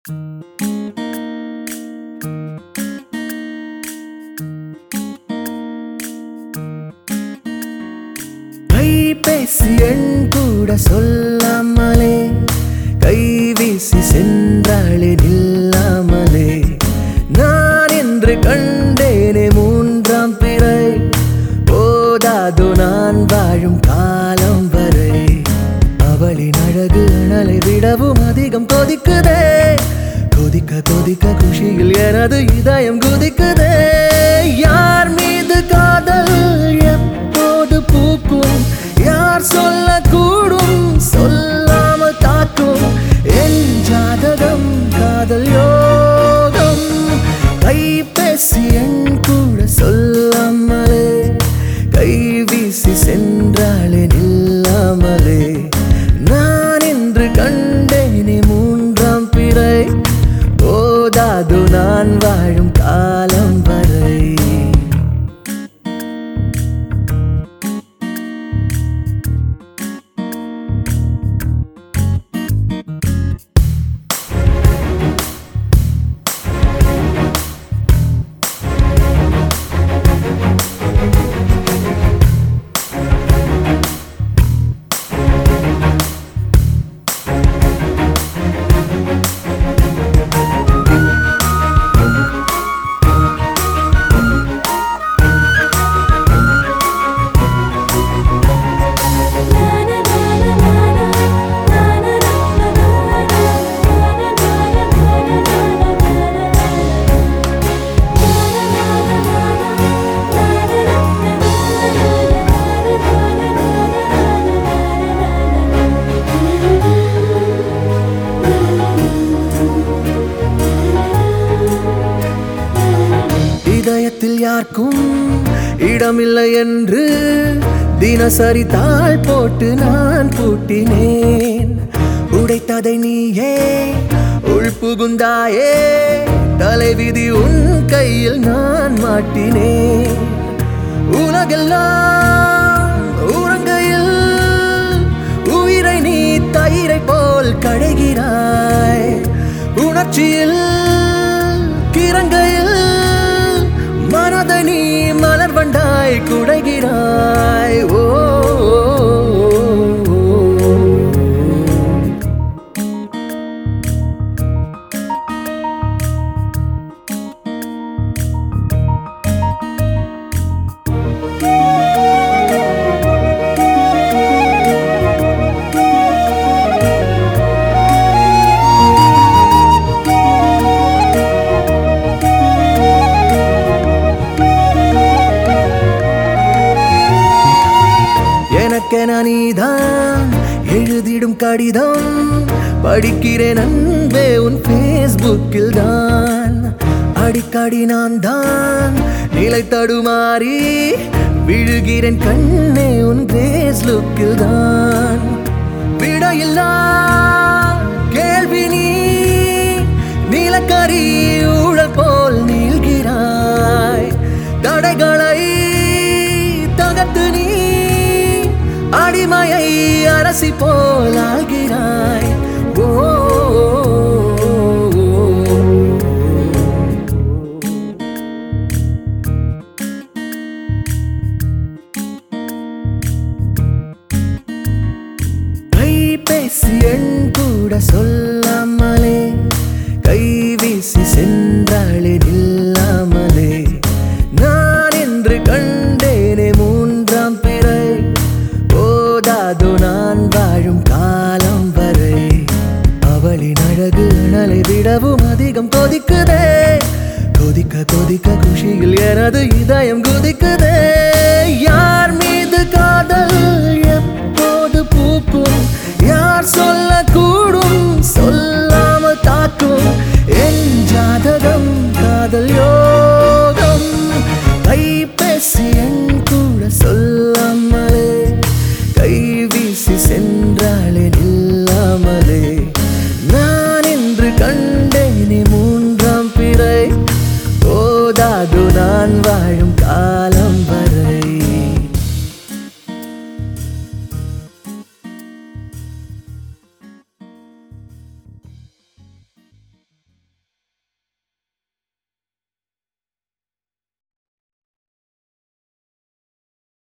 கைபேசி எண் கூட சொல்லாமலே கைவீசி சென்றாளே நில்லாமலே நான் என்று கண்டேனே மூன்றாம் பிறை போதாதோ நான் வாழும் காலம் வரை அவளின் அழகு அனலை விடவும் அதிகம் கொதிக்குதே கொதிக்க கொதிக்க குஷியில் எனது இதயம் குதிக்குதே யார் மீது காதல் எப்போது பூக்கும் யார் சொல்லக்கூடும் சொல்லாமல் தாக்கும் என் ஜாதகம் காதல் யோகம் கைபேசி என் கூட சொல்லாமலே கைவீசி சென்றாளே நில்லாமலே நான் என்று கண்டேனே மூன்றாம் பிறை போதாது நான் வாழும் காலம் வரை இதயத்தில் யாருக்கும் இடமில்லை என்று தினசரி தாள் போட்டு நான் பூட்டினேன் உடைத்ததை நீயே உள் புகுந்தாயே தலைவிதி உன் கையில் நான் மாட்டினேன் உலகெல்லாம் உறங்கையில் உயிரை நீ தயிரை போல் கடைகிறாய் உணர்ச்சியில் கிறங்கையில் மனதை நீ மலர் வண்டாய் குடைகிறாய் ஓ எனக்கென நீதான் எழுதிடும் கடிதம் படிக்கிறேன் அன்பே உன் ஃபேஸ்புக்கில் தான் அடிக்கடி நான் தான் நிலை தடுமாறி விழுகிறேன் கண்ணே உன் ஃபேஸ் லுக்கில் தான் விடையில்லா கேள்வி நீ நீலக்கரி ஊழல் போல் நீள்கிறாய் தடைகளை தகர்த்து நீ அடிமையை அரசி போல் ஆள்கிறாய் ஓ கைபேசி எண் கூட சொல்லாமலே கைவீசி சென்றாளே நில்லாமலே நான் என்று கண்டேனே மூன்றாம் பிறை போதாதோ நான் வாழும் காலம் வரை அவளின் அழகு அனலை விடவும் அதிகம் கொதிக்குதே கொதிக்க கொதிக்க குஷியில் எனது இதயம் குதிக்குதே யார் மீது காதல் எப்போது பூக்கும் யார் சொல்லக்கூடும் சொல்ல